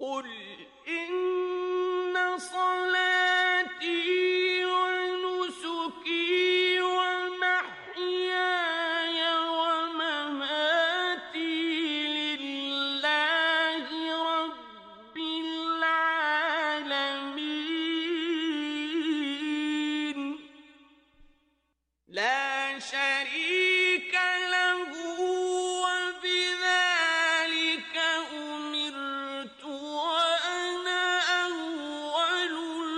قل إن صلاتي ونسكي ومحياي ومماتي لله رب العالمين لا شريك له وبذلك أمرت وأنا أول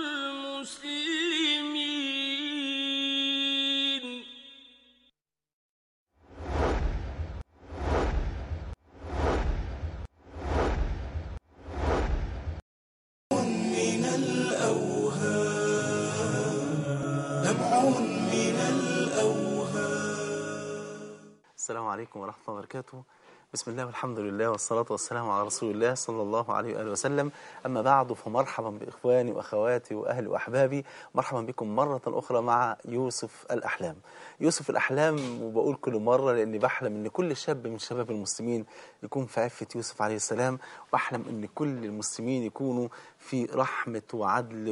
المسلمين السلام عليكم ورحمة الله وبركاته بسم الله والحمد لله والصلاة والسلام على رسول الله صلى الله عليه وآله وسلم أما بعد فمرحبا بإخواني وأخواتي وأهلي وأحبابي مرحبا بكم مرة أخرى مع يوسف الأحلام يوسف الأحلام وبقول كل مرة لأني بحلم أن كل شاب من شباب المسلمين يكون في عفة يوسف عليه السلام وأحلم أن كل المسلمين يكونوا في رحمة وعدل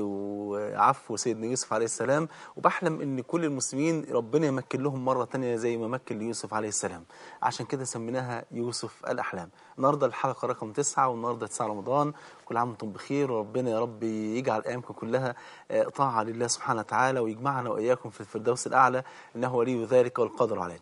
وعفو سيدنا يوسف عليه السلام وبحلم أن كل المسلمين ربنا يمكن لهم مرة تانية زي ما مكن ليوسف عليه السلام عشان كده سميناها يوسف الأحلام النهاردة الحلقة رقم تسعة والنهاردة تسعة رمضان كل عام وانتم بخير وربنا يا رب يجعل أيامكم كلها آه، طاعة لله سبحانه وتعالى ويجمعنا وإياكم في الفردوس الأعلى إنه ولي ذلك والقدر عليه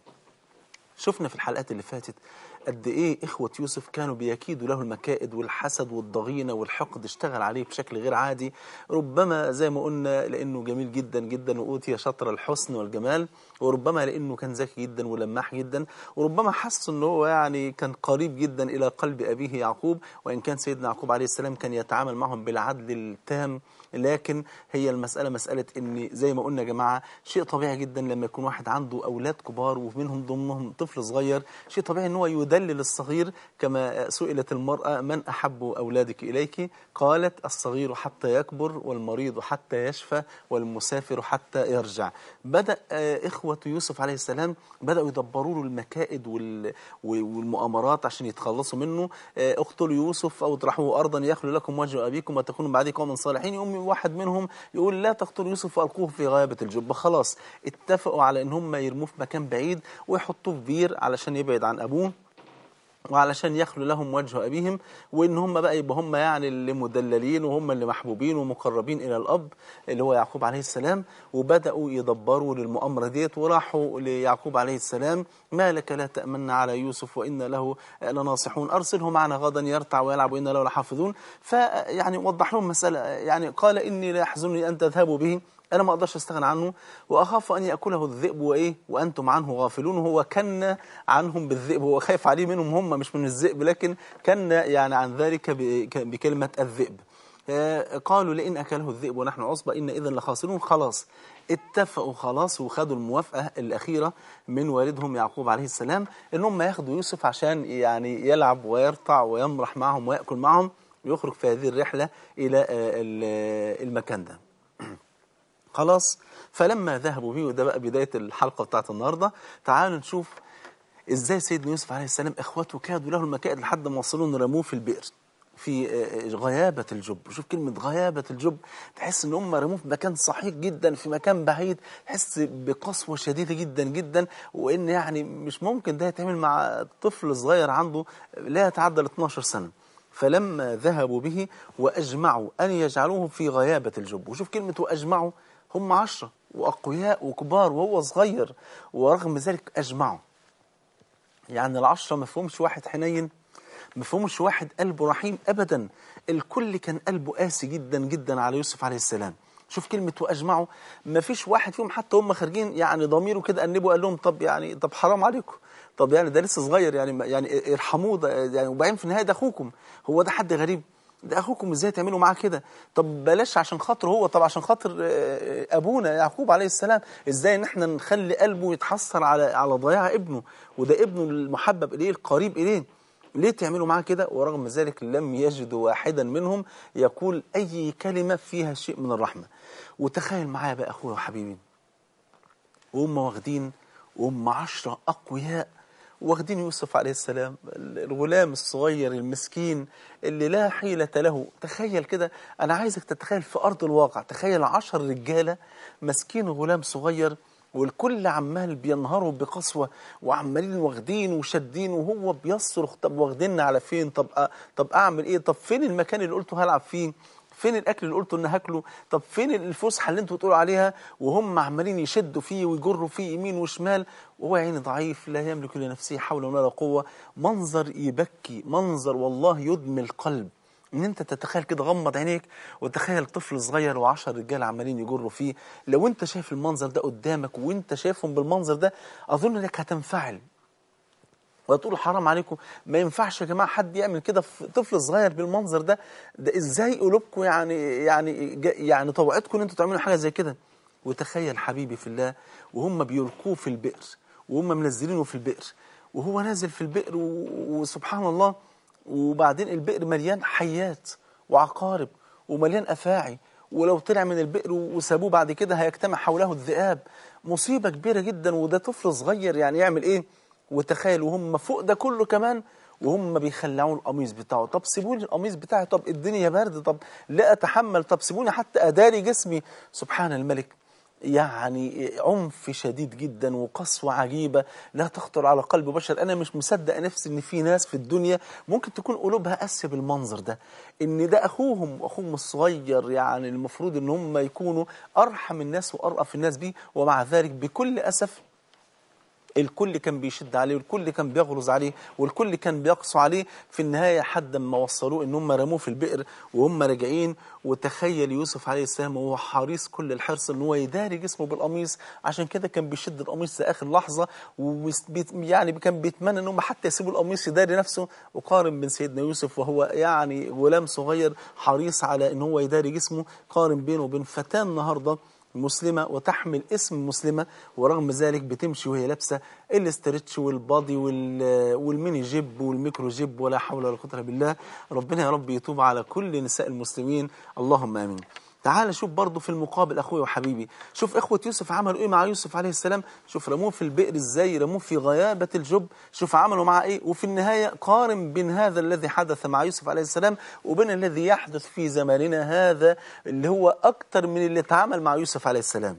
شفنا في الحلقات اللي فاتت قد ايه اخوة يوسف كانوا بيكيدوا له المكائد والحسد والضغينة والحقد اشتغل عليه بشكل غير عادي ربما زي ما قلنا لانه جميل جدا جدا واوتي شطر الحسن والجمال وربما لانه كان ذكي جدا ولماح جدا وربما حس ان هو يعني كان قريب جدا الى قلب ابيه يعقوب وان كان سيدنا يعقوب عليه السلام كان يتعامل معهم بالعدل التام لكن هي المسألة مسألة ان زي ما قلنا يا جماعة شيء طبيعي جدا لما يكون واحد عنده اولاد كبار ومنهم ضمنهم طفل صغير شيء طبيعي ان هو يدلل الصغير كما سئلت المرأة من احب اولادك اليك قالت الصغير حتى يكبر والمريض حتى يشفى والمسافر حتى يرجع بدأ آه، اخوة يوسف عليه السلام بدأوا يدبروا له المكائد وال- والمؤامرات عشان يتخلصوا منه آه، اقتلوا يوسف او اطرحوه ارضا يخلو لكم وجه ابيكم وتكونوا بعد قوما صالحين يقوم واحد منهم يقول لا تقتلوا يوسف والقوه في غيابه الجب خلاص اتفقوا على ان هم يرموه في مكان بعيد ويحطوه في بير علشان يبعد عن ابوه وعلشان يخلو لهم وجه أبيهم وإن هم بقى يبقى هم يعني اللي مدللين وهم اللي محبوبين ومقربين إلى الأب اللي هو يعقوب عليه السلام وبدأوا يدبروا للمؤامرة ديت وراحوا ليعقوب عليه السلام ما لك لا تأمن على يوسف وإن له لناصحون أرسله معنا غدا يرتع ويلعب وإن له لحافظون فيعني وضح لهم مسألة يعني قال إني لا يحزنني أن تذهبوا به انا ما اقدرش استغنى عنه واخاف ان ياكله الذئب وايه وانتم عنه غافلون هو كن عنهم بالذئب هو خايف عليه منهم هم مش من الذئب لكن كن يعني عن ذلك ب- بكلمه الذئب آه، قالوا لئن اكله الذئب ونحن عصبه ان اذا لخاسرون خلاص اتفقوا خلاص وخدوا الموافقه الاخيره من والدهم يعقوب عليه السلام ان هم ياخدوا يوسف عشان يعني يلعب ويرتع ويمرح معهم وياكل معهم ويخرج في هذه الرحله الى آه، ال- المكان ده خلاص فلما ذهبوا بيه وده بقى بداية الحلقة بتاعت النهاردة تعالوا نشوف ازاي سيدنا يوسف عليه السلام اخواته كادوا له المكائد لحد ما وصلوا ان رموه في البئر في آه، غيابة الجب شوف كلمة غيابة الجب تحس ان هم رموه في مكان صحيح جدا في مكان بعيد تحس بقسوة شديدة جدا جدا وان يعني مش ممكن ده يتعمل مع طفل صغير عنده لا يتعدى ال 12 سنة فلما ذهبوا به وأجمعوا أن يجعلوه في غيابة الجب وشوف كلمة وأجمعوا هم عشرة وأقوياء وكبار وهو صغير ورغم ذلك أجمعوا يعني العشرة ما فيهمش واحد حنين ما فيهمش واحد قلبه رحيم أبدا الكل كان قلبه قاسي جدا جدا على يوسف عليه السلام شوف كلمة وأجمعوا ما فيش واحد فيهم حتى هم خارجين يعني ضميره كده أنبه قال لهم طب يعني طب حرام عليكم طب يعني ده لسه صغير يعني يعني ارحموه ده يعني وبعدين في النهاية ده أخوكم هو ده حد غريب ده اخوكم ازاي تعملوا معاه كده طب بلاش عشان خاطر هو طب عشان خاطر آه، ابونا يعقوب عليه السلام ازاي ان احنا نخلي قلبه يتحسر على على ضياع ابنه وده ابنه المحبب اليه القريب اليه ليه تعملوا معاه كده ورغم ذلك لم يجدوا واحدا منهم يقول اي كلمه فيها شيء من الرحمه وتخيل معايا بقى اخويا وحبيبي وهم واخدين وهم عشرة أقوياء واخدين يوسف عليه السلام الغلام الصغير المسكين اللي لا حيلة له تخيل كده أنا عايزك تتخيل في أرض الواقع تخيل عشر رجالة مسكين غلام صغير والكل عمال بينهاروا بقسوة وعمالين واخدين وشادين وهو بيصرخ طب واخديننا على فين طب أ... طب أعمل إيه طب فين المكان اللي قلته هلعب فيه فين الاكل اللي قلته ان هاكله طب فين الفسحه اللي انتوا بتقولوا عليها وهم عمالين يشدوا فيه ويجروا فيه يمين وشمال وهو عيني ضعيف لا يملك لنفسه حول ولا قوه منظر يبكي منظر والله يدمي القلب ان انت تتخيل كده غمض عينيك وتخيل طفل صغير وعشر رجال عمالين يجروا فيه لو انت شايف المنظر ده قدامك وانت شايفهم بالمنظر ده اظن انك هتنفعل وتقولوا حرام عليكم ما ينفعش يا جماعه حد يعمل كده في طفل صغير بالمنظر ده ده ازاي قلوبكم يعني يعني يعني طوعتكم ان انتوا تعملوا حاجه زي كده وتخيل حبيبي في الله وهم بيلقوه في البئر وهم منزلينه في البئر وهو نازل في البئر وسبحان الله وبعدين البئر مليان حيات وعقارب ومليان افاعي ولو طلع من البئر وسابوه بعد كده هيجتمع حوله الذئاب مصيبه كبيره جدا وده طفل صغير يعني يعمل ايه وتخيل وهم فوق ده كله كمان وهم بيخلعوا القميص بتاعه طب سيبوني القميص بتاعي طب الدنيا برد طب لا اتحمل طب سيبوني حتى اداري جسمي سبحان الملك يعني عنف شديد جدا وقسوة عجيبة لا تخطر على قلب بشر أنا مش مصدق نفسي إن في ناس في الدنيا ممكن تكون قلوبها قاسية بالمنظر ده إن ده أخوهم وأخوهم الصغير يعني المفروض إن هم يكونوا أرحم الناس وأرأف الناس بيه ومع ذلك بكل أسف الكل كان بيشد عليه والكل كان بيغلظ عليه والكل كان بيقسو عليه في النهاية حد ما وصلوه ان هم رموه في البئر وهم راجعين وتخيل يوسف عليه السلام وهو حريص كل الحرص ان هو يداري جسمه بالقميص عشان كده كان بيشد القميص لاخر لحظة ويعني كان بيتمنى ان هم حتى يسيبوا القميص يداري نفسه وقارن بين سيدنا يوسف وهو يعني غلام صغير حريص على ان هو يداري جسمه قارن بينه وبين فتاة النهارده مسلمة وتحمل اسم مسلمة ورغم ذلك بتمشي وهي لابسة الاسترتش والبادي والميني جيب والميكرو جيب ولا حول ولا قوة الا بالله ربنا يا رب يتوب على كل نساء المسلمين اللهم امين تعال شوف برضه في المقابل اخويا وحبيبي شوف اخوه يوسف عملوا ايه مع يوسف عليه السلام شوف رموه في البئر ازاي رموه في غيابه الجب شوف عملوا معاه ايه وفي النهايه قارن بين هذا الذي حدث مع يوسف عليه السلام وبين الذي يحدث في زماننا هذا اللي هو اكتر من اللي اتعامل مع يوسف عليه السلام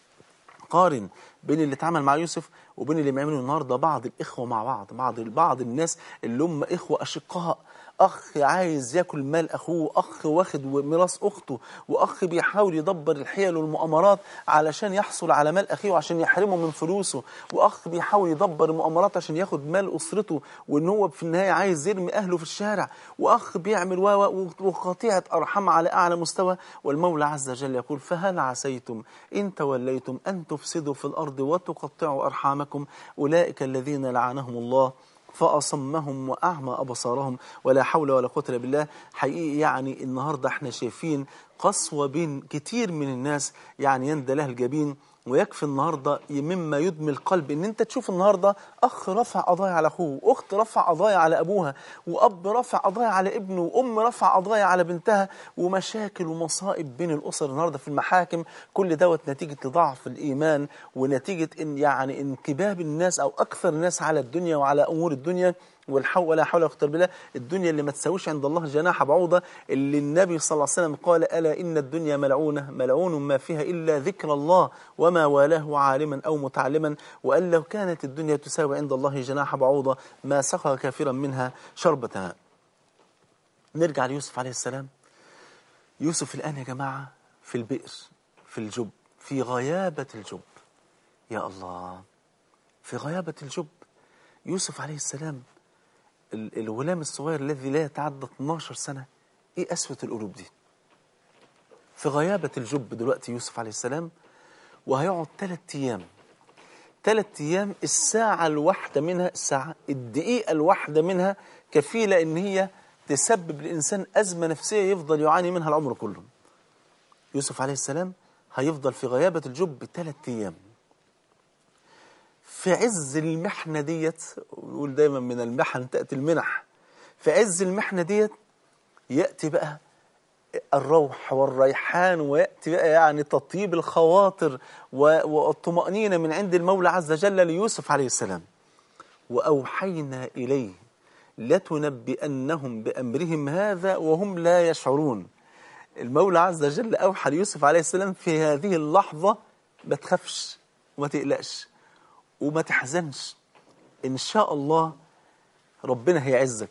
قارن بين اللي اتعامل مع يوسف وبين اللي بيعملوا النهارده بعض الاخوه مع بعض بعض بعض الناس اللي هم اخوه اشقاء اخ عايز ياكل مال اخوه اخ واخد ميراث اخته واخ بيحاول يدبر الحيل والمؤامرات علشان يحصل على مال اخيه وعشان يحرمه من فلوسه واخ بيحاول يدبر المؤامرات عشان ياخد مال اسرته وان هو في النهايه عايز يرمي اهله في الشارع واخ بيعمل وقطيعه ارحام على اعلى مستوى والمولى عز وجل يقول فهل عسيتم ان توليتم ان تفسدوا في الارض وتقطعوا ارحامكم اولئك الذين لعنهم الله فأصمهم وأعمى أبصارهم ولا حول ولا قوة إلا بالله حقيقي يعني النهاردة احنا شايفين قسوة بين كتير من الناس يعني يندى لها الجبين ويكفي النهاردة مما يدمي القلب ان انت تشوف النهاردة اخ رفع قضايا على اخوه واخت رفع قضايا على ابوها واب رفع قضايا على ابنه وام رفع قضايا على بنتها ومشاكل ومصائب بين الاسر النهاردة في المحاكم كل دوت نتيجة ضعف الايمان ونتيجة ان يعني انكباب الناس او اكثر الناس على الدنيا وعلى امور الدنيا والحول ولا حول ولا قوه بالله الدنيا اللي ما تساويش عند الله جناح بعوضه اللي النبي صلى الله عليه وسلم قال الا ان الدنيا ملعونه ملعون ما فيها الا ذكر الله وما والاه عالما او متعلما وان لو كانت الدنيا تساوي عند الله جناح بعوضه ما سقى كافرا منها شربة ماء نرجع ليوسف عليه السلام يوسف الان يا جماعه في البئر في الجب في غيابه الجب يا الله في غيابه الجب يوسف عليه السلام الغلام الصغير الذي لا يتعدى 12 سنة ايه قسوة القلوب دي في غيابة الجب دلوقتي يوسف عليه السلام وهيقعد ثلاث ايام ثلاث ايام الساعة الواحدة منها الساعة الدقيقة الواحدة منها كفيلة ان هي تسبب للإنسان أزمة نفسية يفضل يعاني منها العمر كله يوسف عليه السلام هيفضل في غيابة الجب ثلاث ايام في عز المحنة ديت ويقول دايما من المحن تأتي المنح في عز المحنة ديت يأتي بقى الروح والريحان ويأتي بقى يعني تطيب الخواطر والطمأنينة من عند المولى عز وجل ليوسف عليه السلام وأوحينا إليه لتنبئنهم بأمرهم هذا وهم لا يشعرون المولى عز وجل أوحى ليوسف عليه السلام في هذه اللحظة ما تخافش وما تقلقش وما تحزنش إن شاء الله ربنا هيعزك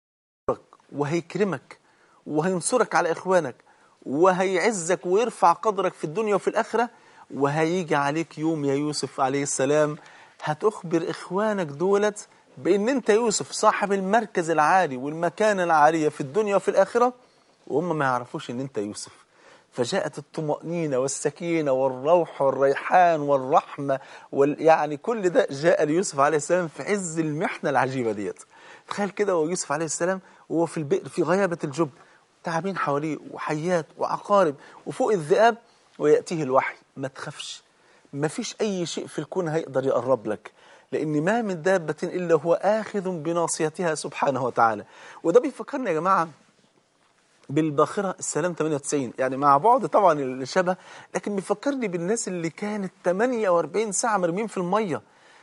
وهيكرمك وهينصرك على إخوانك وهيعزك ويرفع قدرك في الدنيا وفي الآخرة وهيجي عليك يوم يا يوسف عليه السلام هتخبر إخوانك دولت بأن أنت يوسف صاحب المركز العالي والمكانة العالية في الدنيا وفي الآخرة وهم ما يعرفوش أن أنت يوسف فجاءت الطمأنينة والسكينة والروح والريحان والرحمة وال... يعني كل ده جاء ليوسف عليه السلام في عز المحنة العجيبة ديت تخيل كده ويوسف عليه السلام وهو في البئر في غيابة الجب تعابين حواليه وحيات وعقارب وفوق الذئاب ويأتيه الوحي ما تخافش ما فيش أي شيء في الكون هيقدر يقرب لك لأن ما من دابة إلا هو آخذ بناصيتها سبحانه وتعالى وده بيفكرنا يا جماعة بالباخرة السلام 98 يعني مع بعض طبعا الشبه لكن بيفكرني بالناس اللي كانت 48 ساعة مرمين في المية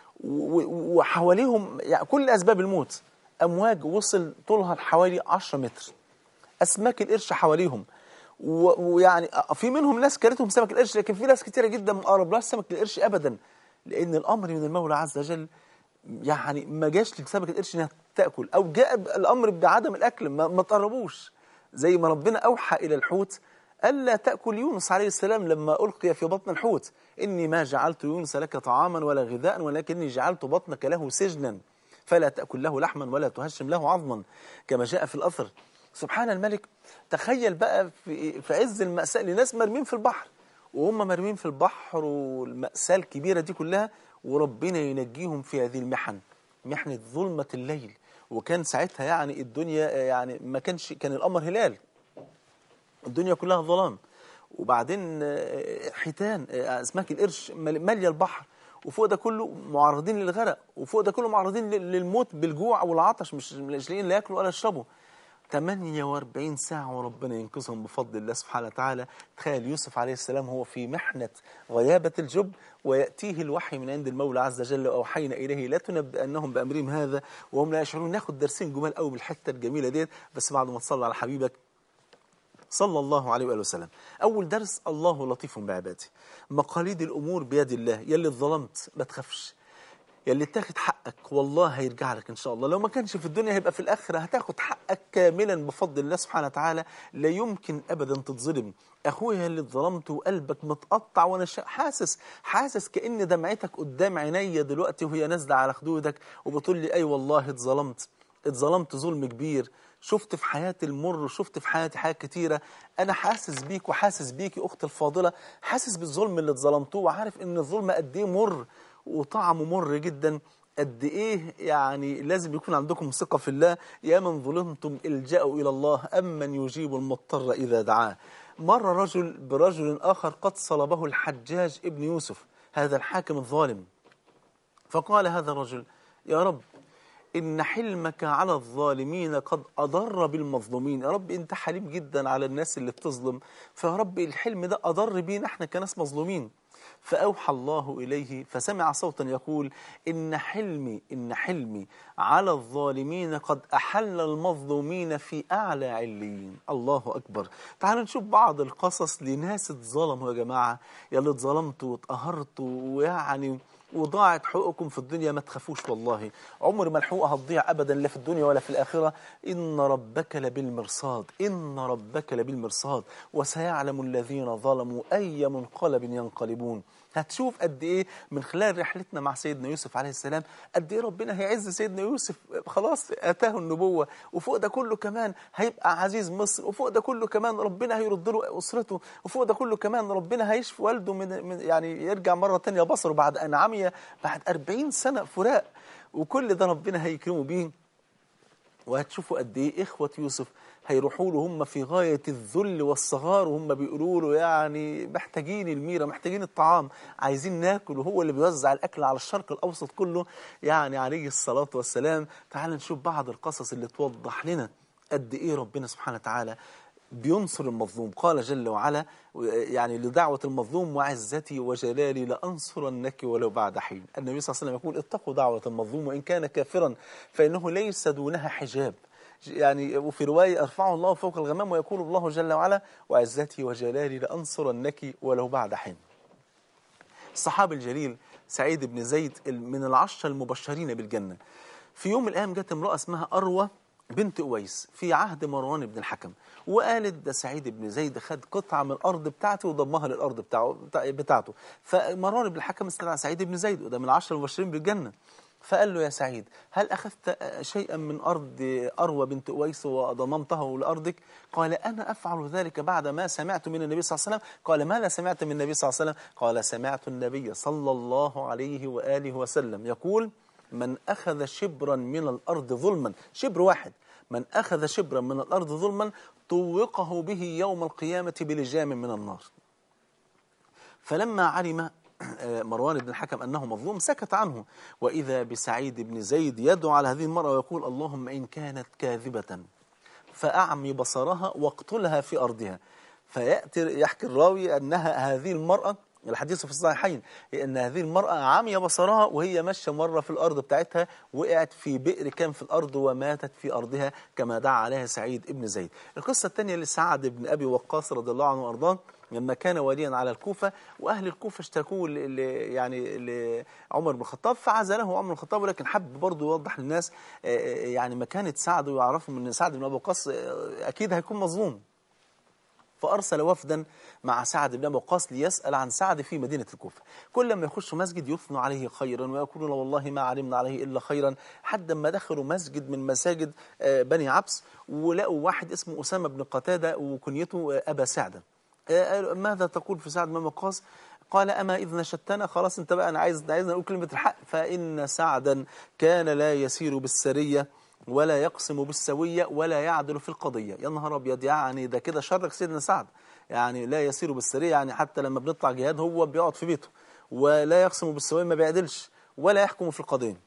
وحواليهم يعني كل أسباب الموت أمواج وصل طولها حوالي 10 متر أسماك القرش حواليهم ويعني في منهم ناس كانتهم سمك القرش لكن في ناس كتيرة جدا ما قربلهاش سمك القرش أبدا لأن الأمر من المولى عز وجل يعني ما جاش لسمك القرش انها تاكل او جاء الامر بعدم الاكل ما, ما تقربوش زي ما ربنا اوحى الى الحوت الا تاكل يونس عليه السلام لما القي في بطن الحوت اني ما جعلت يونس لك طعاما ولا غذاء ولكني جعلت بطنك له سجنا فلا تاكل له لحما ولا تهشم له عظما كما جاء في الاثر سبحان الملك تخيل بقى في, في عز المأساة لناس مرمين في البحر وهم مرمين في البحر والمأساة الكبيرة دي كلها وربنا ينجيهم في هذه المحن محنة ظلمة الليل وكان ساعتها يعني الدنيا يعني ما كانش كان القمر هلال الدنيا كلها ظلام وبعدين حيتان اسماك القرش ماليه البحر وفوق ده كله معرضين للغرق وفوق ده كله معرضين للموت بالجوع والعطش مش مش لاقيين لا ياكلوا ولا يشربوا 48 ساعة وربنا ينقذهم بفضل الله سبحانه وتعالى تخيل يوسف عليه السلام هو في محنة غيابة الجب ويأتيه الوحي من عند المولى عز وجل وأوحينا إليه لا تنبئنهم بأمرهم هذا وهم لا يشعرون ناخد درسين جمال قوي من الحتة الجميلة ديت بس بعد ما تصلي على حبيبك صلى الله عليه وآله وسلم أول درس الله لطيف بعباده مقاليد الأمور بيد الله يلي ظلمت ما تخافش يلي تاخد حقك والله هيرجع لك ان شاء الله لو ما كانش في الدنيا هيبقى في الاخره هتاخد حقك كاملا بفضل الله سبحانه وتعالى لا يمكن ابدا تتظلم اخويا اللي اتظلمت وقلبك متقطع وانا حاسس حاسس كان دمعتك قدام عينيا دلوقتي وهي نازله على خدودك وبتقول لي اي أيوة والله اتظلمت اتظلمت ظلم كبير شفت في حياتي المر وشفت في حياتي حاجات كتيرة أنا حاسس بيك وحاسس بيكي أخت الفاضلة حاسس بالظلم اللي اتظلمتوه وعارف إن الظلم قد إيه مر وطعمه مر جدا قد ايه يعني لازم يكون عندكم ثقة في الله يا من ظلمتم الجأوا إلى الله أم من يجيب المضطر إذا دعاه مر رجل برجل آخر قد صلبه الحجاج ابن يوسف هذا الحاكم الظالم فقال هذا الرجل يا رب إن حلمك على الظالمين قد أضر بالمظلومين يا رب أنت حليم جدا على الناس اللي بتظلم فيا رب الحلم ده أضر بينا احنا كناس مظلومين فأوحى الله إليه فسمع صوتا يقول إن حلمي إن حلمي على الظالمين قد أحل المظلومين في أعلى عليين الله أكبر تعالوا نشوف بعض القصص لناس اتظلموا يا جماعة يلي اتظلمتوا واتقهرتوا ويعني وضاعت حقوقكم في الدنيا ما تخافوش والله عمر ما الحقوق هتضيع ابدا لا في الدنيا ولا في الاخره ان ربك لبالمرصاد ان ربك لبالمرصاد وسيعلم الذين ظلموا اي منقلب ينقلبون هتشوف قد ايه من خلال رحلتنا مع سيدنا يوسف عليه السلام قد ايه ربنا هيعز سيدنا يوسف خلاص اتاه النبوه وفوق ده كله كمان هيبقى عزيز مصر وفوق ده كله كمان ربنا هيرد له اسرته وفوق ده كله كمان ربنا هيشفي والده من, من يعني يرجع مره ثانيه بصره بعد ان عمي بعد 40 سنه فراق وكل ده ربنا هيكرمه بيه وهتشوفوا قد ايه اخوه يوسف هيروحوا له هم في غايه الذل والصغار وهم بيقولوا له يعني محتاجين الميره محتاجين الطعام عايزين ناكل وهو اللي بيوزع الاكل على الشرق الاوسط كله يعني عليه الصلاه والسلام تعال نشوف بعض القصص اللي توضح لنا قد ايه ربنا سبحانه وتعالى بينصر المظلوم قال جل وعلا يعني لدعوة المظلوم وعزتي وجلالي لأنصرنك ولو بعد حين النبي صلى الله عليه وسلم يقول اتقوا دعوة المظلوم وإن كان كافرا فإنه ليس دونها حجاب يعني وفي رواية أرفعه الله فوق الغمام ويقول الله جل وعلا وعزتي وجلالي لأنصرنك ولو بعد حين الصحابي الجليل سعيد بن زيد من العشرة المبشرين بالجنة في يوم من الأيام جت امرأة اسمها أروى بنت أويس في عهد مروان بن الحكم وقالت ده سعيد بن زيد خد قطعة من الأرض بتاعته وضمها للأرض بتاعه بتاع- بتاعته فمروان بن الحكم استدعى سعيد بن زيد وده من العشرة المبشرين بالجنة فقال له يا سعيد هل أخذت شيئا من أرض أروى بنت أويس وضممته لأرضك قال أنا أفعل ذلك بعد ما سمعت من النبي صلى الله عليه وسلم قال ماذا سمعت من النبي صلى الله عليه وسلم قال سمعت النبي صلى الله عليه وآله وسلم يقول من أخذ شبرا من الأرض ظلما شبر واحد من أخذ شبرا من الأرض ظلما طوقه به يوم القيامة بلجام من النار فلما علم آه، مروان بن الحكم أنه مظلوم سكت عنه وإذا بسعيد بن زيد يدعو على هذه المرأة ويقول اللهم إن كانت كاذبة فأعمي بصرها واقتلها في أرضها فيأتي يحكي الراوي أنها هذه المرأة الحديث في الصحيحين أن هذه المرأة عمي بصرها وهي ماشية مرة في الأرض بتاعتها وقعت في بئر كان في الأرض وماتت في أرضها كما دعا عليها سعيد ابن زيد القصة الثانية لسعد بن أبي وقاص رضي الله عنه وأرضاه لما كان واليا على الكوفة وأهل الكوفة اشتكوا ل- ل- يعني لعمر بن الخطاب فعزله عمر بن الخطاب ولكن حب برضه يوضح للناس آه، آه، يعني مكانة سعد ويعرفوا ان سعد بن أبي وقاص آه، أكيد هيكون مظلوم فأرسل وفدا مع سعد بن أبي وقاص ليسأل عن سعد في مدينة الكوفة كل ما يخشوا مسجد يثنوا عليه خيرا ويقولون والله ما علمنا عليه إلا خيرا حتى ما دخلوا مسجد من مساجد آه، بني عبس ولقوا واحد اسمه أسامة بن قتادة وكنيته آه، أبا سعدة آه، قالوا ماذا تقول في سعد بن أبي وقاص قال أما إذ نشدتنا خلاص أنت بقى أنا عايز عايزنا نقول كلمة الحق فإن سعدا كان لا يسير بالسرية ولا يقسم بالسوية ولا يعدل في القضية يا نهار أبيض يعني ده كده شرك سيدنا سعد يعني لا يسير بالسرية يعني حتى لما بنطلع جهاد هو بيقعد في بيته ولا يقسم بالسوية ما بيعدلش ولا يحكم في القضية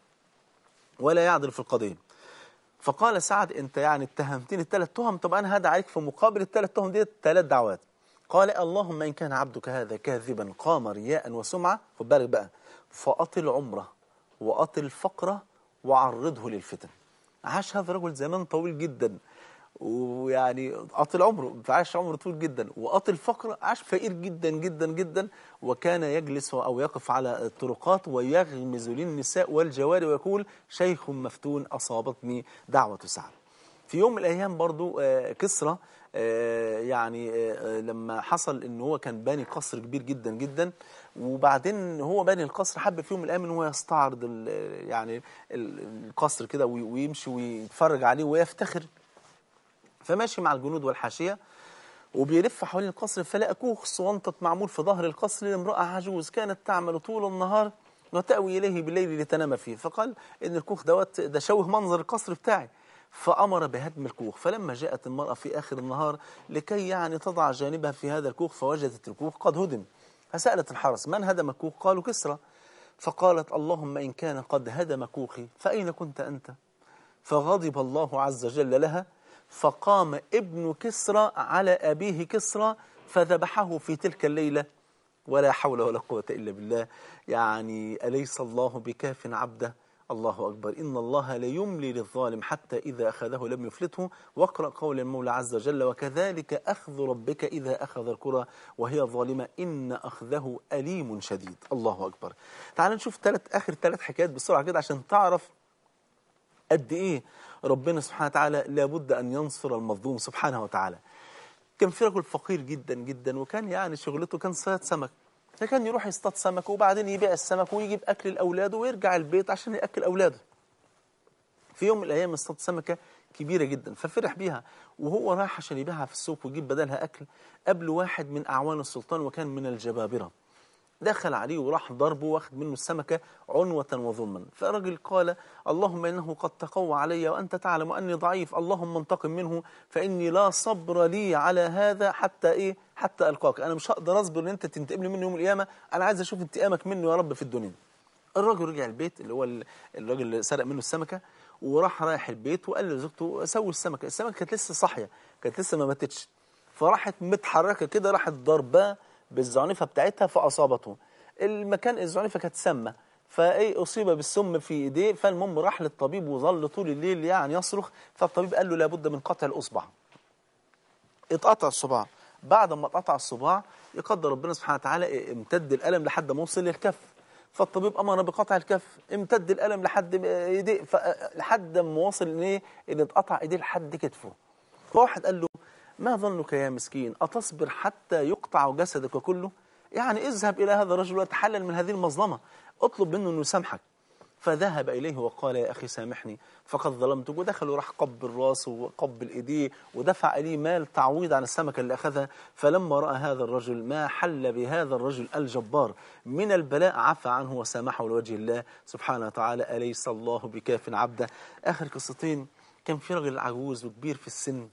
ولا يعدل في القضية فقال سعد انت يعني اتهمتني الثلاث تهم طب انا هدعى عليك في مقابل الثلاث تهم دي ثلاث دعوات قال اللهم ان كان عبدك هذا كاذبا قام رياء وسمعه خد بالك بقى فاطل عمره واطل فقره وعرضه للفتن عاش هذا الرجل زمان طويل جدا ويعني قطل عمره فعاش عمره طويل جدا وقطل فقر عاش فقير جدا جدا جدا وكان يجلس او يقف على الطرقات ويغمز للنساء والجواري ويقول شيخ مفتون اصابتني دعوه سعد في يوم من الايام برضو آه، كسرى آه، يعني آه، لما حصل ان هو كان باني قصر كبير جدا جدا وبعدين هو باني القصر حب في يوم من الايام ان هو يستعرض ال- يعني ال- القصر كده وي- ويمشي ويتفرج عليه ويفتخر فماشي مع الجنود والحاشيه وبيلف حوالين القصر فلقى كوخ صوانطة معمول في ظهر القصر لامرأة عجوز كانت تعمل طول النهار وتأوي إليه بالليل لتنام فيه فقال إن الكوخ دوت ده شوه منظر القصر بتاعي فأمر بهدم الكوخ فلما جاءت المرأة في آخر النهار لكي يعني تضع جانبها في هذا الكوخ فوجدت الكوخ قد هدم فسألت الحرس من هدم الكوخ قالوا كسرى فقالت اللهم إن كان قد هدم كوخي فأين كنت أنت فغضب الله عز وجل لها فقام ابن كسرى على أبيه كسرى فذبحه في تلك الليلة ولا حول ولا قوة إلا بالله يعني أليس الله بكاف عبده الله أكبر إن الله ليملي للظالم حتى إذا أخذه لم يفلته واقرأ قول المولى عز وجل وكذلك أخذ ربك إذا أخذ القرى وهي ظالمة إن أخذه أليم شديد الله أكبر تعال نشوف ثلاث آخر ثلاث حكايات بسرعة كده عشان تعرف قد ايه ربنا سبحانه وتعالى لابد ان ينصر المظلوم سبحانه وتعالى كان في رجل فقير جدا جدا وكان يعني شغلته كان صياد سمك فكان يروح يصطاد سمك وبعدين يبيع السمك ويجيب اكل لاولاده ويرجع البيت عشان ياكل اولاده في يوم من الايام اصطاد سمكه كبيره جدا ففرح بيها وهو راح عشان يبيعها في السوق ويجيب بدلها اكل قبل واحد من اعوان السلطان وكان من الجبابره دخل عليه وراح ضربه واخد منه السمكة عنوة وظلما فالرجل قال اللهم إنه قد تقوى علي وأنت تعلم أني ضعيف اللهم انتقم منه فإني لا صبر لي على هذا حتى إيه حتى ألقاك أنا مش هقدر أصبر إن أنت تنتقم لي منه يوم القيامة أنا عايز أشوف انتقامك منه يا رب في الدنيا الراجل رجع البيت اللي هو ال- الراجل اللي سرق منه السمكة وراح رايح البيت وقال لزوجته سوي السمكة السمكة كانت لسه صاحية كانت لسه ما ماتتش فراحت متحركه كده راحت ضرباه بالزعنفه بتاعتها فاصابته المكان الزعنفه كانت سامه فايه اصيب بالسم في ايديه فالمهم راح للطبيب وظل طول الليل يعني يصرخ فالطبيب قال له لابد من قطع الاصبع اتقطع الصباع بعد ما اتقطع الصباع يقدر ربنا سبحانه وتعالى امتد الالم لحد ما وصل للكف فالطبيب امر بقطع الكف امتد الالم لحد ايديه ف- لحد ما وصل ان ايه ان اتقطع ايديه لحد كتفه فواحد قال له ما ظنك يا مسكين اتصبر حتى يقطع جسدك كله يعني اذهب الى هذا الرجل وتحلل من هذه المظلمه اطلب منه انه يسامحك فذهب إليه وقال يا أخي سامحني فقد ظلمتك ودخل وراح قبل راسه وقبل إيديه ودفع إليه مال تعويض عن السمكة اللي أخذها فلما رأى هذا الرجل ما حل بهذا الرجل الجبار من البلاء عفى عنه وسامحه لوجه الله سبحانه وتعالى أليس الله بكاف عبده آخر قصتين كان في رجل عجوز وكبير في السن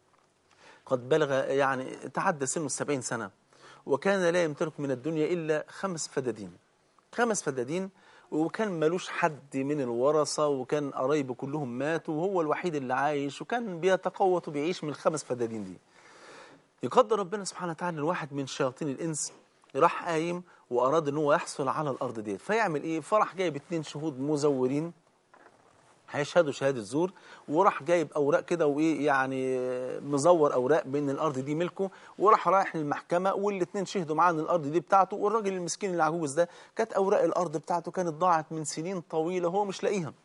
قد بلغ يعني تعدى سنه السبعين سنة وكان لا يمتلك من الدنيا إلا خمس فدادين خمس فدادين وكان ملوش حد من الورثة وكان قرايبه كلهم ماتوا وهو الوحيد اللي عايش وكان بيتقوت وبيعيش من الخمس فدادين دي يقدر ربنا سبحانه وتعالى الواحد من شياطين الإنس راح قايم وأراد إن هو يحصل على الأرض ديت فيعمل إيه؟ فرح جايب اتنين شهود مزورين هيشهدوا شهادة زور وراح جايب أوراق كده وإيه يعني مزور أوراق بأن الأرض دي ملكه وراح رايح للمحكمة والاتنين شهدوا معاه إن الأرض دي بتاعته والراجل المسكين العجوز ده كانت أوراق الأرض بتاعته كانت ضاعت من سنين طويلة هو مش لاقيها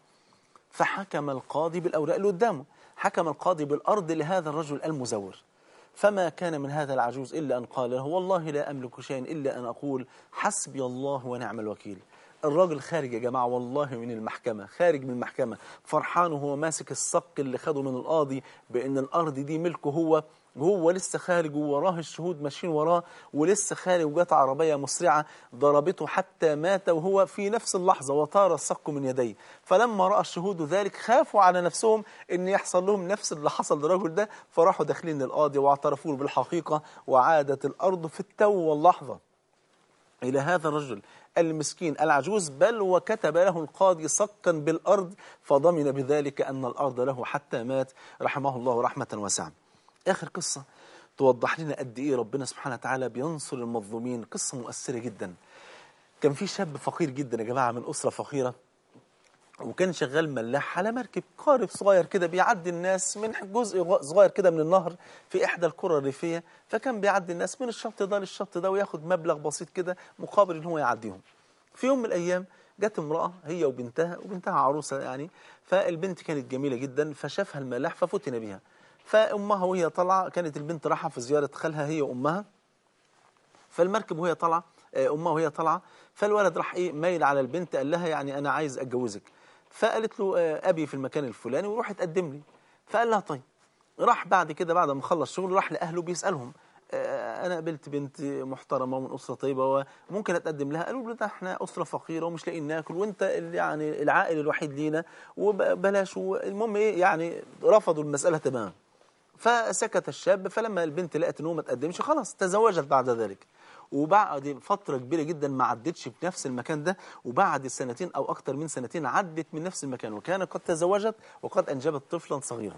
فحكم القاضي بالأوراق اللي قدامه حكم القاضي بالأرض لهذا الرجل المزور فما كان من هذا العجوز إلا أن قال له والله لا أملك شيئا إلا أن أقول حسبي الله ونعم الوكيل الراجل خارج يا جماعة والله من المحكمة خارج من المحكمة فرحان وهو ماسك الصك اللي خده من القاضي بأن الأرض دي ملكه هو وهو لسه خارج ووراه الشهود ماشيين وراه ولسه خارج وجات عربية مسرعة ضربته حتى مات وهو في نفس اللحظة وطار الصك من يديه فلما رأى الشهود ذلك خافوا على نفسهم ان يحصل لهم نفس اللي حصل للرجل ده فراحوا داخلين للقاضي واعترفوا له بالحقيقة وعادت الأرض في التو واللحظة إلى هذا الرجل المسكين العجوز بل وكتب له القاضي صكا بالأرض فضمن بذلك أن الأرض له حتى مات رحمه الله رحمة واسعة آخر قصة توضح لنا قد إيه ربنا سبحانه وتعالى بينصر المظلومين قصة مؤثرة جدا كان في شاب فقير جدا يا جماعة من أسرة فقيرة وكان شغال ملاح على مركب قارب صغير كده بيعدي الناس من جزء صغير كده من النهر في إحدى القرى الريفية فكان بيعدي الناس من الشط ده للشط ده وياخد مبلغ بسيط كده مقابل إن هو يعديهم في يوم من الأيام جت امرأة هي وبنتها وبنتها عروسة يعني فالبنت كانت جميلة جدا فشافها الملاح ففتن بها فأمها وهي طالعة كانت البنت رايحة في زيارة خالها هي وأمها فالمركب وهي طالعة آه، أمها وهي طالعة فالولد راح إيه مايل على البنت قال لها يعني أنا عايز أتجوزك فقالت له آه، أبي في المكان الفلاني وروح اتقدم لي فقال لها طيب راح بعد كده بعد ما خلص شغله راح لأهله بيسألهم آه، أنا قابلت بنت محترمة ومن أسرة طيبة وممكن أتقدم لها قالوا له ده إحنا أسرة فقيرة ومش لاقيين ناكل وأنت ال- يعني العائل الوحيد لينا وبلاش المهم إيه يعني رفضوا المسألة تماما فسكت الشاب فلما البنت لقت انه ما تقدمش خلاص تزوجت بعد ذلك وبعد فترة كبيرة جدا ما عدتش في نفس المكان ده وبعد سنتين أو أكتر من سنتين عدت من نفس المكان وكانت قد تزوجت وقد أنجبت طفلا صغيرا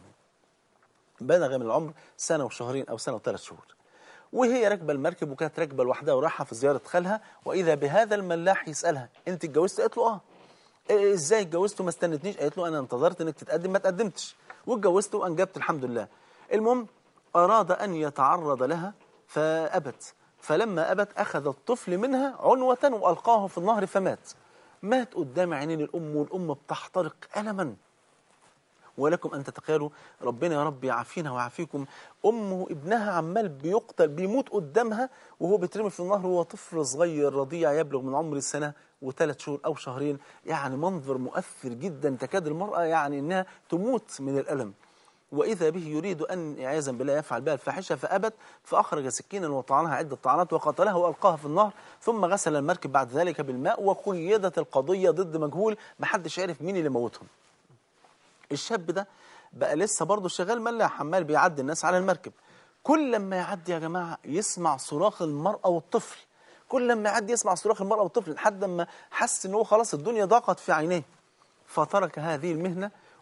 بلغ من العمر سنة وشهرين أو سنة وثلاث شهور وهي راكبه المركب وكانت راكبه لوحدها ورايحه في زياره خالها واذا بهذا الملاح يسالها انت اتجوزت قالت له اه إيه ازاي اتجوزت وما استنتنيش قالت له انا انتظرت انك تتقدم ما تقدمتش واتجوزت وانجبت الحمد لله المهم اراد ان يتعرض لها فابت فلما ابت اخذ الطفل منها عنوه والقاه في النهر فمات مات قدام عينين الام والام بتحترق الما ولكم أن تتخيلوا ربنا يا رب يعافينا ويعافيكم أمه ابنها عمال بيقتل بيموت قدامها وهو بيترمي في النهر وهو طفل صغير رضيع يبلغ من عمر السنة وثلاث شهور أو شهرين يعني منظر مؤثر جدا تكاد المرأة يعني أنها تموت من الألم وإذا به يريد أن عياذا بالله يفعل بها الفاحشة فأبت فأخرج سكينا وطعنها عدة طعنات وقتلها وألقاها في النهر ثم غسل المركب بعد ذلك بالماء وقيدت القضية ضد مجهول محدش عارف مين اللي موتهم الشاب ده بقى لسه برضه شغال ملاح عمال بيعدي الناس على المركب كل لما يعدي يا جماعة يسمع صراخ المرأة والطفل كل لما يعدي يسمع صراخ المرأة والطفل لحد ما حس ان هو خلاص الدنيا ضاقت في عينيه فترك هذه المهنة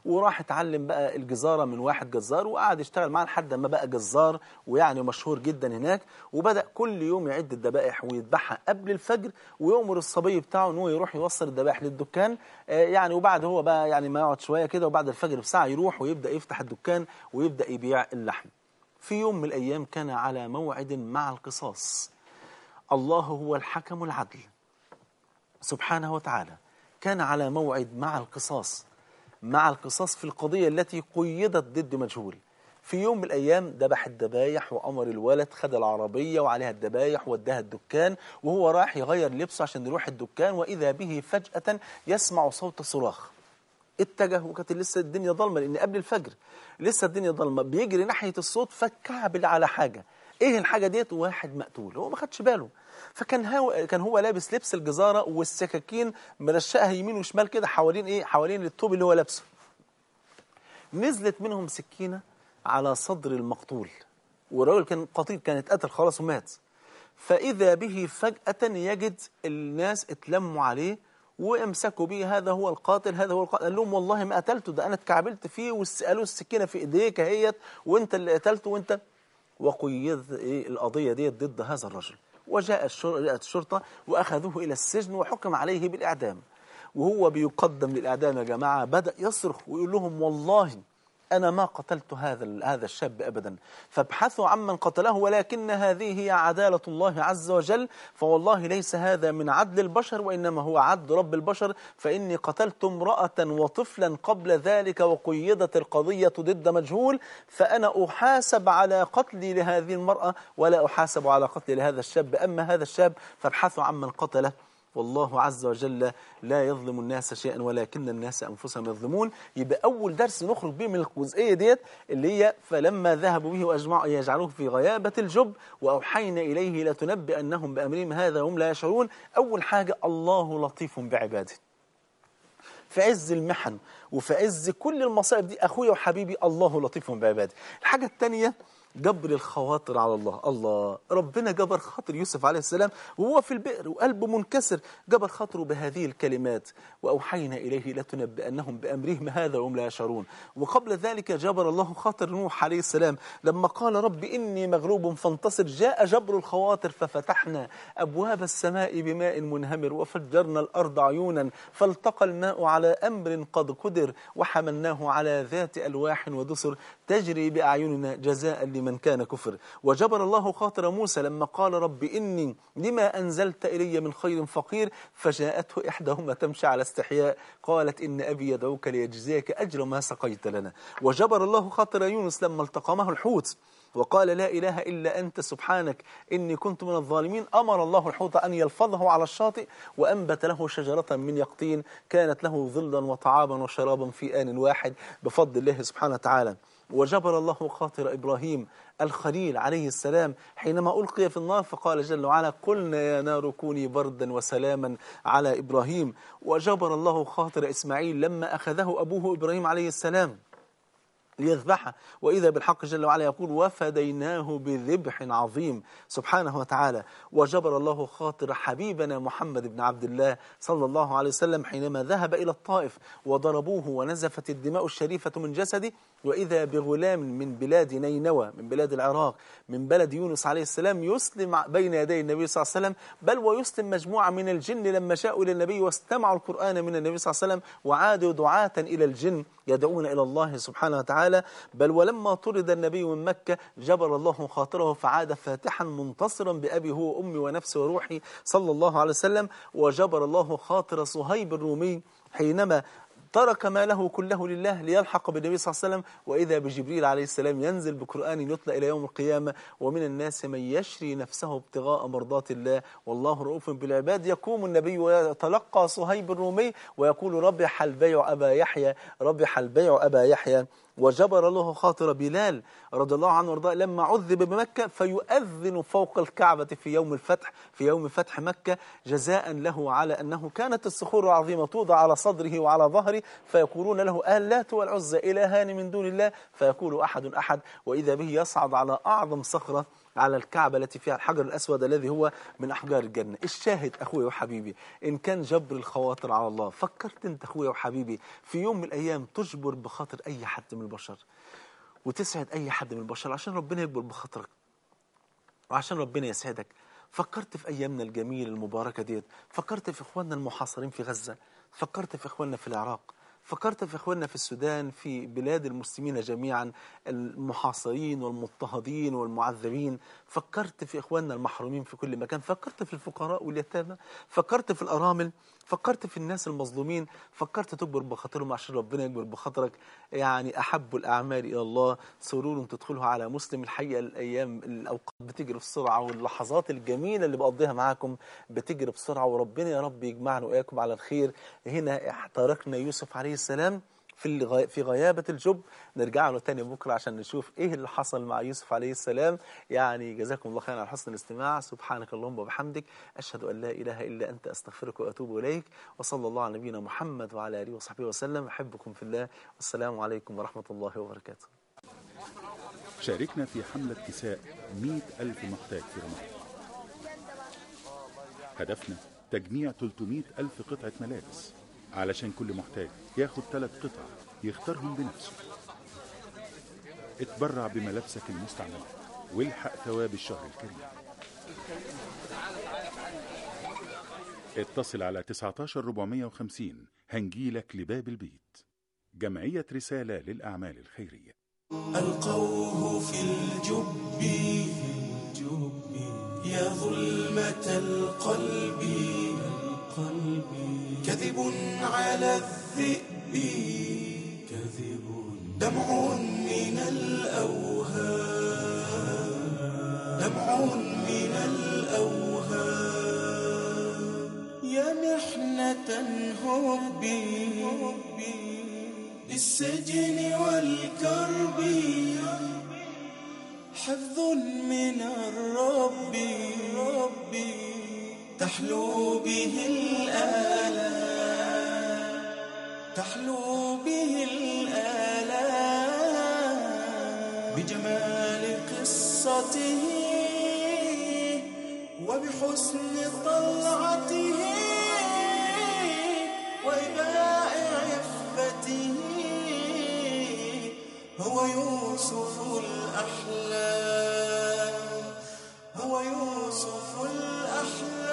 وراح اتعلم بقى الجزاره من واحد جزار وقعد يشتغل معاه لحد ما بقى جزار ويعني مشهور جدا هناك وبدا كل يوم يعد الذبائح ويذبحها قبل الفجر ويؤمر الصبي بتاعه ان هو يروح يوصل الذبائح للدكان آه، يعني وبعد هو بقى يعني ما يقعد شويه كده وبعد الفجر بساعه يروح ويبدا يفتح الدكان ويبدا يبيع اللحم في يوم من الايام كان على موعد مع القصاص الله هو الحكم العدل سبحانه وتعالى كان على موعد مع القصاص مع القصاص في القضية التي قيدت ضد مجهول في يوم من الأيام ذبح الذبايح وأمر الولد خد العربية وعليها الذبايح وداها الدكان وهو راح يغير لبسه عشان يروح الدكان وإذا به فجأة يسمع صوت صراخ اتجه وكانت لسه الدنيا ضلمه لان قبل الفجر لسه الدنيا ضلمه بيجري ناحيه الصوت فكعبل على حاجه ايه الحاجه ديت واحد مقتول هو ما خدش باله فكان هو كان هو لابس لبس الجزاره والسكاكين مرشقها يمين وشمال كده حوالين ايه حوالين الثوب اللي هو لابسه نزلت منهم سكينه على صدر المقتول والراجل كان قتيل كان اتقتل خلاص ومات فإذا به فجأة يجد الناس اتلموا عليه وامسكوا به هذا هو القاتل هذا هو القاتل قال لهم والله ما قتلته ده انا اتكعبلت فيه وقالوا السكينه في ايديك اهيت وانت اللي قتلته وانت وقيدت ايه القضيه ديت ضد هذا الرجل وجاء الشر- جاءت الشرطه واخذوه الى السجن وحكم عليه بالاعدام وهو بيقدم للاعدام يا جماعه بدا يصرخ ويقول لهم والله أنا ما قتلت هذا ال- هذا الشاب أبدا فابحثوا عمن قتله ولكن هذه هي عدالة الله عز وجل فوالله ليس هذا من عدل البشر وإنما هو عدل رب البشر فإني قتلت امرأة وطفلا قبل ذلك وقيدت القضية ضد مجهول فأنا أحاسب على قتلي لهذه المرأة ولا أحاسب على قتلي لهذا الشاب أما هذا الشاب فابحثوا عمن قتله والله عز وجل لا يظلم الناس شيئا ولكن الناس انفسهم يظلمون يبقى اول درس نخرج بيه من الجزئيه ديت اللي هي فلما ذهبوا به واجمعوا ان يجعلوه في غيابه الجب واوحينا اليه لتنبئنهم بامرهم هذا وهم لا يشعرون اول حاجه الله لطيف بعباده في عز المحن وفي عز كل المصائب دي اخويا وحبيبي الله لطيف بعباده الحاجه الثانيه جبر الخواطر على الله الله ربنا جبر خاطر يوسف عليه السلام وهو في البئر وقلبه منكسر جبر خاطره بهذه الكلمات وأوحينا إليه لتنبئنهم بأمرهم هذا وهم لا يشعرون وقبل ذلك جبر الله خاطر نوح عليه السلام لما قال رب إني مغلوب فانتصر جاء جبر الخواطر ففتحنا أبواب السماء بماء منهمر وفجرنا الأرض عيونا فالتقى الماء على أمر قد قدر وحملناه على ذات ألواح ودسر تجري بأعيننا جزاء لمن كان كفر وجبر الله خاطر موسى لما قال رب إني لما أنزلت إلي من خير فقير فجاءته إحداهما تمشي على استحياء قالت إن أبي يدعوك ليجزيك أجر ما سقيت لنا وجبر الله خاطر يونس لما التقمه الحوت وقال لا إله إلا أنت سبحانك إني كنت من الظالمين أمر الله الحوت أن يلفظه على الشاطئ وأنبت له شجرة من يقطين كانت له ظلا وطعاما وشرابا في آن واحد بفضل الله سبحانه وتعالى وجبر الله خاطر إبراهيم الخليل عليه السلام حينما ألقي في النار فقال جل وعلا قلنا يا نار كوني بردا وسلاما على إبراهيم وجبر الله خاطر إسماعيل لما أخذه أبوه إبراهيم عليه السلام ليذبحه وإذا بالحق جل وعلا يقول وفديناه بذبح عظيم سبحانه وتعالى وجبر الله خاطر حبيبنا محمد بن عبد الله صلى الله عليه وسلم حينما ذهب إلى الطائف وضربوه ونزفت الدماء الشريفة من جسده وإذا بغلام من بلاد نينوى من بلاد العراق من بلد يونس عليه السلام يسلم بين يدي النبي صلى الله عليه وسلم بل ويسلم مجموعة من الجن لما جاءوا إلى النبي واستمعوا القرآن من النبي صلى الله عليه وسلم وعادوا دعاة إلى الجن يدعون إلى الله سبحانه وتعالى بل ولما طرد النبي من مكة جبر الله خاطره فعاد فاتحا منتصرا بأبي هو أمي ونفسي وروحي صلى الله عليه وسلم وجبر الله خاطر صهيب الرومي حينما ترك ماله كله لله ليلحق بالنبي صلى الله عليه وسلم وإذا بجبريل عليه السلام ينزل بقرآن يتلى إلى يوم القيامة ومن الناس من يشري نفسه ابتغاء مرضات الله والله رؤوف بالعباد يقوم النبي ويتلقى صهيب الرومي ويقول ربح البيع أبا يحيى ربح البيع أبا يحيى وجبر له خاطر بلال رضي الله عنه وارضاه لما عذب بمكة فيؤذن فوق الكعبة في يوم الفتح في يوم فتح مكة جزاء له على أنه كانت الصخور العظيمة توضع على صدره وعلى ظهره فيقولون له آلات والعزى إلهان من دون الله فيقول أحد أحد وإذا به يصعد على أعظم صخرة على الكعبة التي فيها الحجر الأسود الذي هو من أحجار الجنة الشاهد أخوي وحبيبي إن كان جبر الخواطر على الله فكرت أنت أخوي وحبيبي في يوم من الأيام تجبر بخاطر أي حد من البشر وتسعد أي حد من البشر عشان ربنا يجبر بخاطرك وعشان ربنا يسعدك فكرت في أيامنا الجميلة المباركة ديت فكرت في إخواننا المحاصرين في غزة فكرت في إخواننا في العراق فكرت في إخواننا في السودان في بلاد المسلمين جميعا المحاصرين والمضطهدين والمعذبين فكرت في إخواننا المحرومين في كل مكان فكرت في الفقراء واليتامى فكرت في الأرامل فكرت في الناس المظلومين فكرت تكبر بخاطرهم عشان ربنا يكبر بخاطرك يعني أحب الأعمال إلى الله سرور تدخلها على مسلم الحقيقة الأيام الأوقات بتجري بسرعة واللحظات الجميلة اللي بقضيها معاكم بتجري بسرعة وربنا يا رب يجمعنا وإياكم على الخير هنا احترقنا يوسف عليه السلام في الغي... في غيابة الجب نرجع له تاني بكرة عشان نشوف ايه اللي حصل مع يوسف عليه السلام يعني جزاكم الله خيرا على حسن الاستماع سبحانك اللهم وبحمدك أشهد أن لا إله إلا أنت أستغفرك وأتوب إليك وصلى الله على نبينا محمد وعلى آله وصحبه وسلم أحبكم في الله والسلام عليكم ورحمة الله وبركاته شاركنا في حملة كساء مئة ألف محتاج في رمضان هدفنا تجميع 300 ألف قطعة ملابس علشان كل محتاج ياخد ثلاث قطع يختارهم بنفسه اتبرع بملابسك المستعملة والحق ثواب الشهر الكريم اتصل على 19 450 هنجيلك لباب البيت جمعية رسالة للأعمال الخيرية ألقوه في الجب يا ظلمة القلب كذب على الذئب كذب دمع من الأوهام دمع من الأوهام يا محنة هبي للسجن والكرب حفظ من الرب ربي تحلو به الآلام تحلو به الآلام بجمال قصته وبحسن طلعته وإباء عفته هو يوسف الأحلام هو يوسف الأحلام